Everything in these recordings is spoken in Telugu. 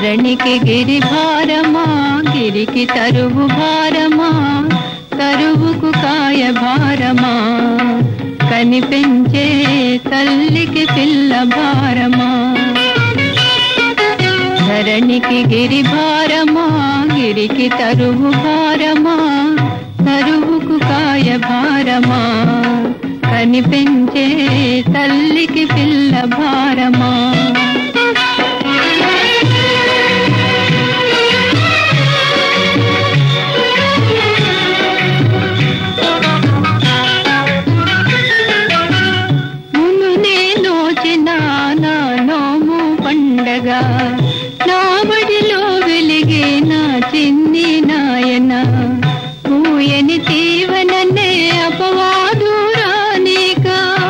ధరణికి గిరి భారమా గిరికి తరువు భారమా తరువుకు కాయ భారమా కనిపించే తల్లికి పిల్ల భారమా ధరణికి గిరి భారమా గిరికి తరువు భారమా తరువుకు కాయ భారమా కనిపించే తల్లికి పిల్ల భారమా మును నోచిన నా నోము పండగ నా బడిలో వెలిగే నా చిన్ని నాయన పూయని తీవననే అపవాదు రానిక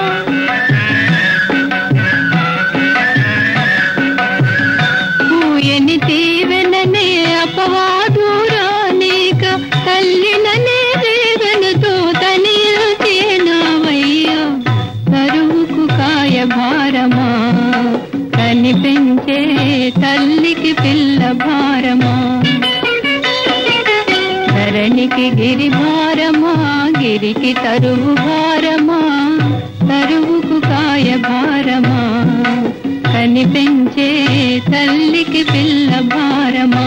పూయని తీవెననే అపవాదు రానిక తల్లిననే వేదనతో తనియచేనావయ్యా కరువుకు కాయ భారమా కనిపించే తల్లికి పిల్ల భారమా ధరణికి గిరి భారమా గిరికి తరువు భారమా తరువుకు కాయ భారమా కనిపించే తల్లికి పిల్ల భారమా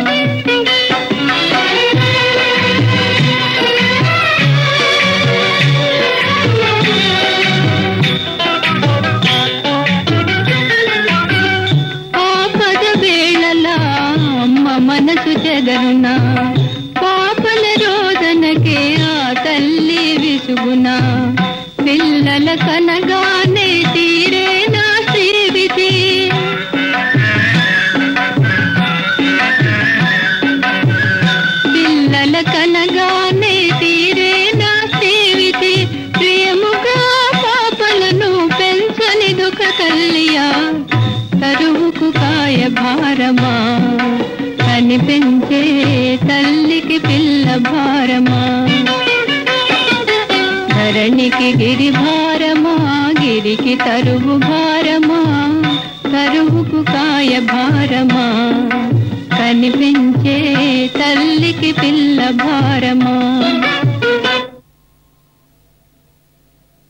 ఆపద వేళలా అమ్మ మనసు చెదరునా పాపల రోదనకే ఆ తల్లి విసుగునా పిల్లల కనగానే తీరే నా శ్రీవిధి పిల్లల కనగానే తీరే నా శ్రీవిధి ప్రియముగా పాపలను పెంచని దుఃఖ తల్లియా కరువుకు కాయ భారమా కనిపించే తల్లికి పిల్ల భారమా ధరణికి గిరి భారమా గిరికి తరువు భారమా తరువుకు కాయ భారమా కనిపించే తల్లికి పిల్ల భారమా